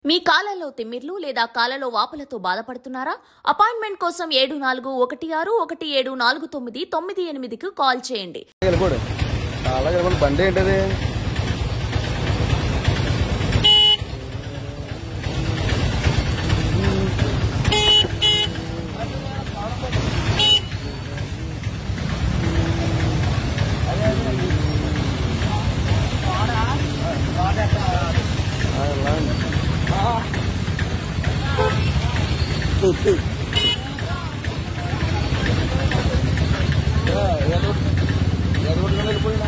మీ కాలలో తిమ్మిర్లు లేదా కాలలో వాపులతో బాధపడుతున్నారా అపాయింట్మెంట్ కోసం ఏడు నాలుగు ఒకటి ఆరు ఒకటి ఏడు నాలుగు తొమ్మిది తొమ్మిది ఎనిమిదికి కాల్ చేయండి వెళ్ళిపోడు చాలా వెళ్ళిపోడు బండి ఏంటది ఆ, ఎలా ఉంది? తూ, తూ. ఆ, ఏదో ఏదో ఒకటి వెళ్ళిపోయినా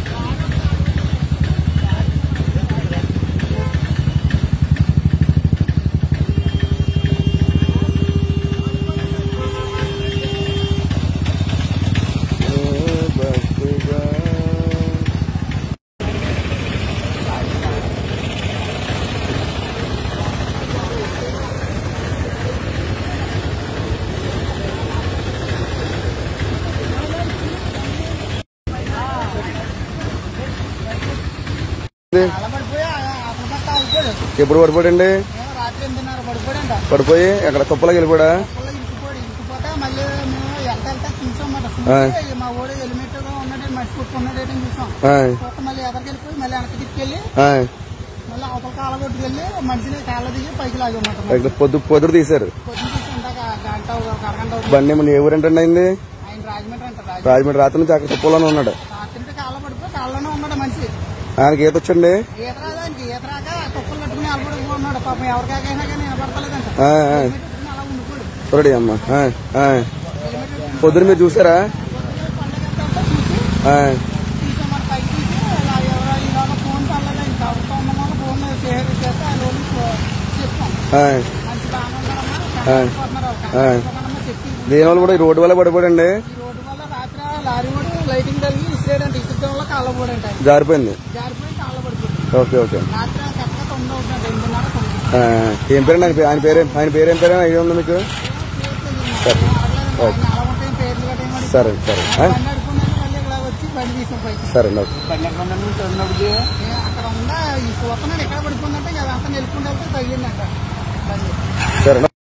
ఎప్పుడు పడిపోడండి రాత్రి ఎనిమిదిన్నర పడిపోయాడంట పడిపోయి ఎక్కడ కుప్పలకి వెళ్ళిపోడా పొలం ఇంకిపోయి ఇంకిపోతే మళ్ళీ మేము ఎంత వెళ్తే చూసాం మాట ఆ. చూసి మా ఓడి హెల్మెట్ ఉన్నాడు మట్టి కుట్టుకున్నాడు అని చూసాం ఆయ్, చూస్తే మళ్ళీ ఎదరికి వెళ్ళిపోయి మళ్ళీ వెనక్కి తీసుకెళ్ళి ఆయ్. మళ్ళీ అవతల కాళ్ళ కొట్టుకెళ్ళి మనిషిని కాళ్ళ దిగి పైకి లాగి ఉన్నమాట ఇక్కడ పొద్దు పొద్దురు తీశారు పొద్దున చూసి ఇందాక గంట ఒక అరగంట అవుతుంది. బండి మన ఏ ఊరంటండి అయింది ఆయన రాజమండ్రి అంట రాజమండ్రి రాజమండ్రి రాత్రి నుంచి అక్కడ కుప్పలోనే ఉన్నాడు రాత్రి కాళ్ళ పడిపోయి కాళ్ళలోనే ఉన్నాడు మనిషి ఆయనకి ఈత వచ్చండి ఈత రాదానికి ఈత రాక కుప్పలు కట్టుకుని అలబడి ఉన్నాడు పాపం ఎవరికైనా కానీ వినపడతలేదంట ఆయ్, ఆయ్. హెల్మెట్ పెట్టుకుని అలా ఉండిపోయాడు చూడండి అమ్మ ఆయ్, ఆయ్. హెల్మెట్ పెట్టుకుని పొద్దున మీరు చూసారా పండగ చూసి ఆయ్, తీసాం మన పైకి తీసి అలా ఎవరో ఇలాగ ఫోన్ పర్లేదు ఇంకా అవుతా ఉన్న వాళ్ళు ఫోన్ షేర్ చేస్తే ఆ రోజు చెప్తాం ఆయ్. మంచి బాగానే ఆ. ఉన్నారమ్మా ఆ. చెప్పి దేనివల్ల కూడా ఈ రోడ్డు వల్ల పడిపోడండి ఈ రోడ్డు వల్ల రాత్రి లారీ కూడా లైటింగ్ కలిగి ఇచ్చేయడంట ఇచ్చడం వల్ల కాళ్ళపోడంట జారిపోయింది జారిపోయి కాళ్ళ పడిపోయింది ఓకే ఓకే రాత్రి కరెక్ట్గా తొమ్మిది అవుతుంది రెండున్నర తొమ్మిది ఆ, ఏం పేరండి ఆయన పే- ఆయన పేరు ఆయన పేరు ఏం పేరు ఐడియా ఉంది మీకు సరే అలా ఉంటాయి పేర్లు గట్రా ఏం అడిగి- సరే సరే ఆ? బండి అడుకున్నాక మళ్ళీ ఇక్కడ వచ్చి బండి తీసాం పైకి సరే ఓకే బండి ఎక్కడ ఉందని చదివినప్పుడు అక్కడ ఉందా ఈ సూతనాడు ఎక్కడ పడిపోయిందంటే అదంతా నిలుపుకుంటే తగ్గిందంట బండి సరే